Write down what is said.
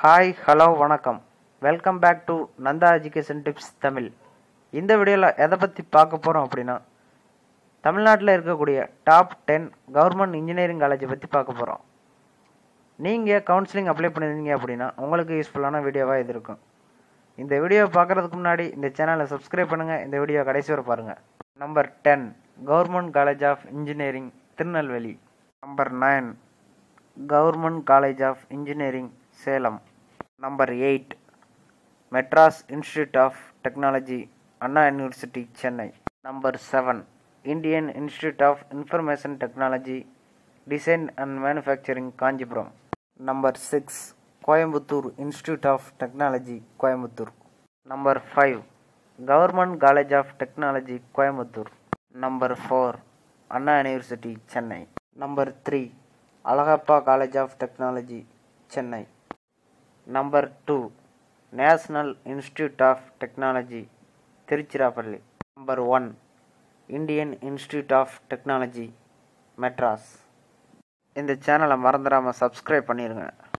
hi hello வணக்கம் welcome back to Nandha education tips Tamil இந்த வீடியோவில் எதை பற்றி பார்க்க போகிறோம் அப்படின்னா தமிழ்நாட்டில் இருக்கக்கூடிய டாப் டென் கவர்மெண்ட் இன்ஜினியரிங் காலேஜை பற்றி பார்க்க போகிறோம் நீங்கள் கவுன்சிலிங் அப்ளை பண்ணியிருந்தீங்க அப்படின்னா உங்களுக்கு யூஸ்ஃபுல்லான வீடியோவாக இது இருக்கும் இந்த வீடியோ பார்க்குறதுக்கு முன்னாடி இந்த சேனலை சப்ஸ்கிரைப் பண்ணுங்கள் இந்த வீடியோ கடைசி வரை பாருங்கள் number ten government college of engineering Tirunelveli number nine government college of engineering Salem number eight Madras institute of technology Anna university Chennai number seven Indian institute of information technology design and manufacturing Kanchipuram number six Coimbatore institute of technology Coimbatore number five government college of technology Coimbatore number four Anna university Chennai number three Alagappa college of technology Chennai number two national institute of technology Tiruchirappalli number one Indian institute of technology Madras இந்த சேனலை மறந்துடாமல் subscribe பண்ணிடுங்க